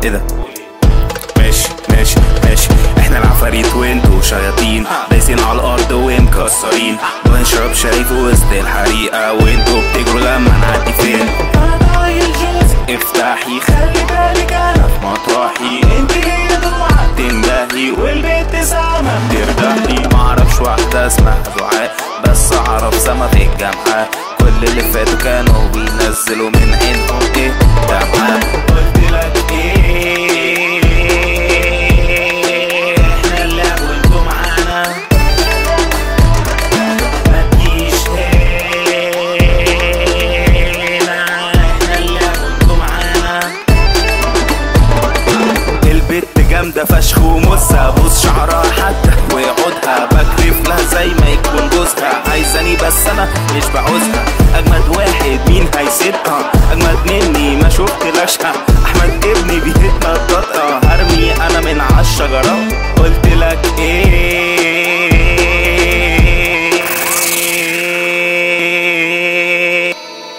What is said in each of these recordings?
ايه ده ماشي ماشي ماشي احنا العفاريت وانتوا شياطين دايسين على الارض ومكسرين بنشرب شاي في وسط الحريقه وانتوا بتجروا لما نعدي فين انا طايل جوزي افتحي خلي بالك انا في مطرحي انت هي دموعك تندهي والبيت سامة ترتاحي معرفش واحدة اسمها دعاء بس اعرف سما في الجامعة كل اللي فاتوا كانوا بينزلوا من عينهم ايه دمعة قلت لك ايه احنا اللعب وانتوا معانا ما تجيش هنا احنا اللعب وانتوا معانا البت جامدة فشخ وموسها بص شعرها حتى وعودها بكرف لها زي ما يكون جوزها عايزاني بس انا مش بعوزها اجمد واحد مين هيسيبها اجمد مني ما شفتلكش احمد ابني بيهتنا الطاقة هرمي انا من عالشجرة قلت لك ايه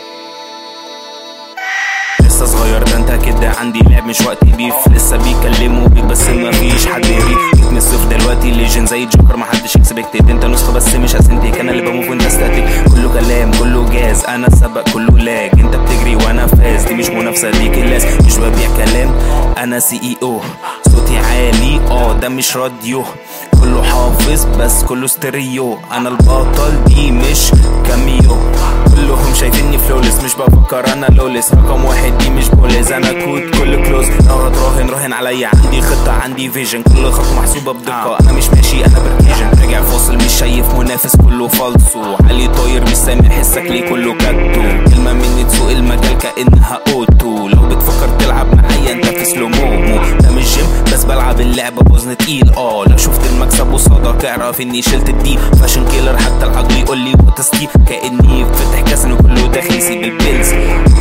لسه صغير ده انت كده عندي لعب مش وقت بيف لسه بيكلموا بيك بس ما فيش حد يريف جيت من الصفر دلوقتي ليجن زي جوكر ما حدش اكسبكتد انت نسخه بس مش اسنتك انا اللي بموف وانت ستاتيك كله كلام كله جاز انا سبق كله لاج انت بتجري وانا فاز دي مش منافسه دي كلاس مش ببيع كلام انا سي اي او صوتي عالي اه ده مش راديو كله حافظ بس كله ستيريو انا البطل دي مش كاميو كلهم شايفيني فلولس مش بفكر انا لولس رقم واحد دي مش بوليس انا كود كل كلوز لو هتراهن راهن عليا عندي خطة عندي فيجن كل خطوة محسوبة بدقة انا مش ماشي انا بركيجن راجع فاصل مش شايف منافس كله فالصو علي طاير مش سامع حسك ليه كله كاتو كلمة مني تسوق المجال كأنها اوتو لو بتفكر تلعب معايا انت في سلو مومو ده مش جيم بس بلعب اللعبة بوزن تقيل اه لو شفت المكسب قصادك اعرف اني شلت الديب فاشن كيلر حتى العقل يقول لي وات ستيف كاني فتح كاسن كله داخل يسيب البيلز